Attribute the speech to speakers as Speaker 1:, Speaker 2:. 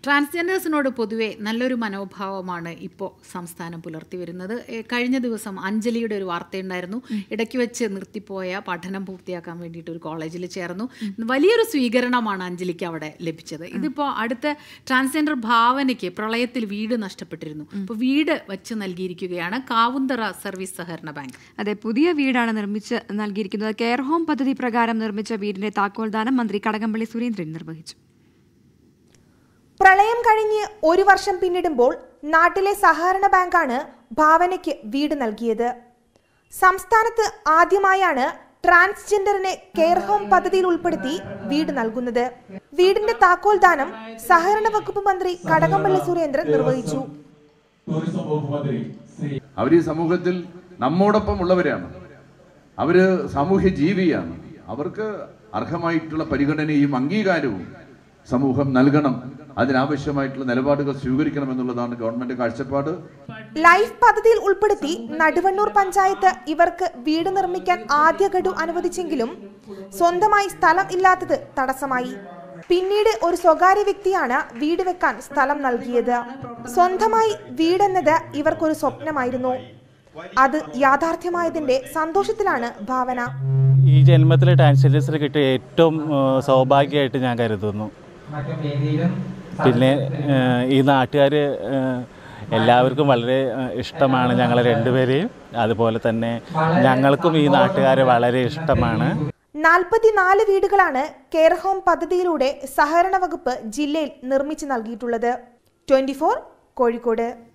Speaker 1: ട്രാൻസ്ജെൻഡേഴ്സിനോട് പൊതുവെ നല്ലൊരു മനോഭാവമാണ് ഇപ്പോൾ സംസ്ഥാനം പുലർത്തി വരുന്നത് ഏ, കഴിഞ്ഞ ദിവസം അഞ്ജലിയുടെ ഒരു വാർത്തയുണ്ടായിരുന്നു ഇടയ്ക്ക് വെച്ച് നിർത്തിപ്പോയ പഠനം പൂർത്തിയാക്കാൻ വേണ്ടിയിട്ട് ഒരു കോളേജിൽ ചേർന്നു വലിയൊരു സ്വീകരണമാണ് അഞ്ജലിക്ക് അവിടെ ലഭിച്ചത് ഇതിപ്പോൾ അടുത്ത ട്രാൻസ്ജെൻഡർ ഭാവനയ്ക്ക് പ്രളയത്തിൽ വീട് നഷ്ടപ്പെട്ടിരുന്നു അപ്പോൾ വീട് വച്ച് നൽകിയിരിക്കുകയാണ് കാവുന്തറ സർവീസ് സഹകരണ ബാങ്ക്
Speaker 2: അതെ പുതിയ വീടാണ് നിർമ്മിച്ച് നൽകിയിരിക്കുന്നത് കെയർ ഹോം പദ്ധതി പ്രകാരം നിർമ്മിച്ച വീടിന്റെ താക്കോൽദാനം മന്ത്രി കടകംപള്ളി സുരേന്ദ്രൻ നിർവഹിച്ചു
Speaker 3: പ്രളയം കഴിഞ്ഞ് ഒരു വർഷം പിന്നിടുമ്പോൾ നാട്ടിലെ സഹകരണ ബാങ്കാണ് ഭാവനയ്ക്ക് വീട് നൽകിയത് സംസ്ഥാനത്ത് ആദ്യമായാണ് ട്രാൻസ്ജെൻഡറിനെ കെയർ ഹോം പദ്ധതിയിൽ ഉൾപ്പെടുത്തി വീട് നൽകുന്നത് വീടിന്റെ താക്കോൽ ദാനം സഹകരണ വകുപ്പ് മന്ത്രി കടകംപള്ളി സുരേന്ദ്രൻ നിർവഹിച്ചു
Speaker 4: ടൂറിസം വകുപ്പ് മന്ത്രി ശ്രീ
Speaker 5: അവർ ഈ സമൂഹത്തിൽ നമ്മോടൊപ്പം ഉള്ളവരാണ് അവര് സാമൂഹ്യ ജീവിയാണ് അവർക്ക് അർഹമായിട്ടുള്ള പരിഗണനയും അംഗീകാരവും സമൂഹം നൽകണം അതിനാവശ്യമായിട്ടുള്ള നിലപാടുകൾ സ്വീകരിക്കണം എന്നുള്ളതാണ് ഗവൺമെന്റ് കാഴ്ചപ്പാട്
Speaker 3: ലൈഫ് പദ്ധതിയിൽ ഉൾപ്പെടുത്തി നടുവണ്ണൂർ പഞ്ചായത്ത് ഇവർക്ക് വീട് നിർമ്മിക്കാൻ ആദ്യ ഗഡു അനുവദിച്ചെങ്കിലും സ്വന്തമായി സ്ഥലം ഇല്ലാത്തത് തടസ്സമായി പിന്നീട് ഒരു സ്വകാര്യ വ്യക്തിയാണ് വീട് വെക്കാൻ സ്ഥലം നൽകിയത് സ്വന്തമായി വീടെന്നത് ഇവർക്കൊരു സ്വപ്നമായിരുന്നു അത് യാഥാർത്ഥ്യമായതിന്റെ സന്തോഷത്തിലാണ് ഭാവന
Speaker 6: ഈ ജന്മത്തിൽ ട്രാൻസ്ജെൻഡേഴ്സിന് കിട്ടിയ ഏറ്റവും ആ, സൗഭാഗ്യമായിട്ട് ഞാൻ കരുതുന്നു പിന്നെ ആ, ഈ നാട്ടുകാർ എല്ലാവർക്കും വളരെ ആ, ഇഷ്ടമാണ് ഞങ്ങളെ രണ്ടുപേരെയും അതുപോലെ തന്നെ ഞങ്ങൾക്കും ഈ നാട്ടുകാരെ വളരെ ഇഷ്ടമാണ്
Speaker 3: നാൽപ്പത്തിനാല് വീടുകളാണ് കെയർ ഹോം പദ്ധതിയിലൂടെ സഹകരണ വകുപ്പ് ജില്ലയിൽ നിർമ്മിച്ചു നൽകിയിട്ടുള്ളത് ട്വന്റി കോഴിക്കോട്